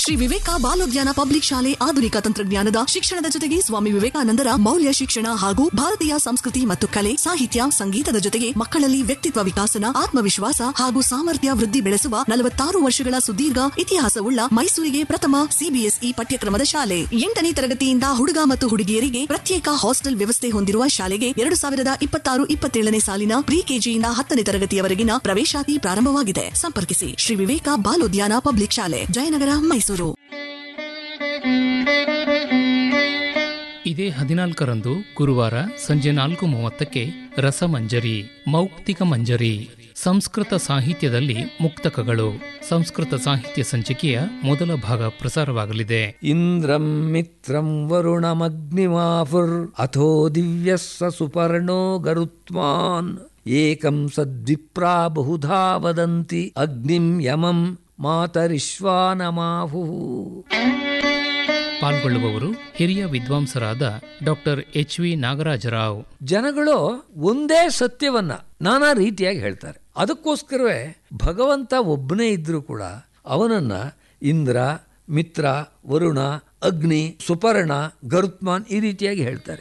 ಶ್ರೀ ವಿವೇಕ ಬಾಲೋದ್ಯಾನ public ಶಾಲೆ ಆಧುನಿಕ ತಂತ್ರಜ್ಞಾನದ ಶಿಕ್ಷಣದ ಜೊತೆಗೆ ಸ್ವಾಮಿ ವಿವೇಕಾನಂದರ ಮೌಲ್ಯ ಶಿಕ್ಷಣ ಹಾಗೂ ಭಾರತೀಯ ಸಂಸ್ಕೃತಿ ಮತ್ತು ಕಲೆ ಸಾಹಿತ್ಯ ಸಂಗೀತದ ಜೊತೆಗೆ ಮಕ್ಕಳಲ್ಲಿ ವ್ಯಕ್ತಿತ್ವ ವಿಕಾಸನ ಆತ್ಮವಿಶ್ವಾಸ ಹಾಗೂ ಸಾಮರ್ಥ್ಯ ವೃದ್ಧಿ ಬೆಳೆಸುವ ನಲವತ್ತಾರು ವರ್ಷಗಳ ಸುದೀರ್ಘ ಇತಿಹಾಸವುಳ್ಳ ಮೈಸೂರಿಗೆ ಪ್ರಥಮ ಸಿಬಿಎಸ್ಇ ಪಠ್ಯಕ್ರಮದ ಶಾಲೆ ಎಂಟನೇ ತರಗತಿಯಿಂದ ಹುಡುಗ ಮತ್ತು ಹುಡುಗಿಯರಿಗೆ ಪ್ರತ್ಯೇಕ ಹಾಸ್ಟೆಲ್ ವ್ಯವಸ್ಥೆ ಹೊಂದಿರುವ ಶಾಲೆಗೆ ಎರಡು ಸಾವಿರದ ಇಪ್ಪತ್ತಾರು ಇಪ್ಪತ್ತೇಳನೇ ಸಾಲಿನ ಪ್ರಿ ಕೆಜಿಯಿಂದ ಹತ್ತನೇ ತರಗತಿಯವರೆಗಿನ ಪ್ರವೇಶಾತಿ ಪ್ರಾರಂಭವಾಗಿದೆ ಸಂಪರ್ಕಿಸಿ ಶ್ರೀ ವಿವೇಕ ಬಾಲೋದ್ಯಾನ ಪಬ್ಲಿಕ್ ಶಾಲೆ ಜಯನಗರ ಮೈಸೂರು ಇದೇ ಹದಿನಾಲ್ಕರಂದು ಗುರುವಾರ ಸಂಜೆ ನಾಲ್ಕು ಮೂವತ್ತಕ್ಕೆ ರಸಮಂಜರಿ ಮೌಕ್ತಿಕ ಮಂಜರಿ ಸಂಸ್ಕೃತ ಸಾಹಿತ್ಯದಲ್ಲಿ ಮುಕ್ತಕಗಳು ಸಂಸ್ಕೃತ ಸಾಹಿತ್ಯ ಸಂಚಿಕೆಯ ಮೊದಲ ಭಾಗ ಪ್ರಸಾರವಾಗಲಿದೆ ಇಂದ್ರಂ ಮಿತ್ರಂ ವರುಣಮಗ್ನಿಮಾಫುರ್ ಅಥೋ ದಿವ್ಯಸ್ಸ ಸುಪರ್ಣೋ ಗರುತ್ಮಾನ್ ಏಕಂ ಸದ್ವಿಪ್ರಾ ಬಹುಧಾ ವದಂತಿ ಅಗ್ನಿಂ ಯಮಂ ಮಾತರಿಶ್ವಾನಮಾಹು ಪಾಲ್ಗೊಳ್ಳುವವರು ಹಿರಿಯ ವಿದ್ವಾಂಸರಾದ ಡಾಕ್ಟರ್ ಎಚ್ ವಿ ನಾಗರಾಜರಾವ್ ಜನಗಳು ಒಂದೇ ಸತ್ಯವನ್ನ ನಾನಾ ರೀತಿಯಾಗಿ ಹೇಳ್ತಾರೆ ಅದಕ್ಕೋಸ್ಕರವೇ ಭಗವಂತ ಒಬ್ಬನೇ ಇದ್ರೂ ಕೂಡ ಅವನನ್ನ ಇಂದ್ರ ಮಿತ್ರ ವರುಣ ಅಗ್ನಿ ಸುಪರ್ಣ ಗರುತ್ಮಾನ್ ಈ ರೀತಿಯಾಗಿ ಹೇಳ್ತಾರೆ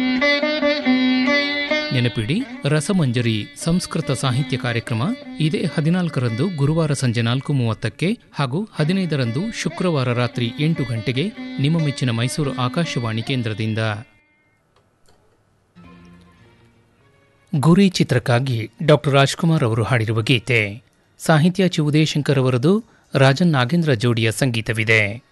ನೆನಪಿಡಿ ರಸಮಂಜರಿ ಸಂಸ್ಕೃತ ಸಾಹಿತ್ಯ ಕಾರ್ಯಕ್ರಮ ಇದೇ ಹದಿನಾಲ್ಕರಂದು ಗುರುವಾರ ಸಂಜೆ ನಾಲ್ಕು ಮೂವತ್ತಕ್ಕೆ ಹಾಗೂ ಹದಿನೈದರಂದು ಶುಕ್ರವಾರ ರಾತ್ರಿ ಎಂಟು ಗಂಟೆಗೆ ನಿಮ್ಮ ಮೆಚ್ಚಿನ ಮೈಸೂರು ಆಕಾಶವಾಣಿ ಕೇಂದ್ರದಿಂದ ಗುರಿ ಚಿತ್ರಕ್ಕಾಗಿ ಡಾಕ್ಟರ್ ರಾಜ್ಕುಮಾರ್ ಅವರು ಹಾಡಿರುವ ಗೀತೆ ಸಾಹಿತ್ಯ ಚಿ ಉದಯಶಂಕರ್ ಅವರದು ರಾಜನ್ ನಾಗೇಂದ್ರ ಜೋಡಿಯ ಸಂಗೀತವಿದೆ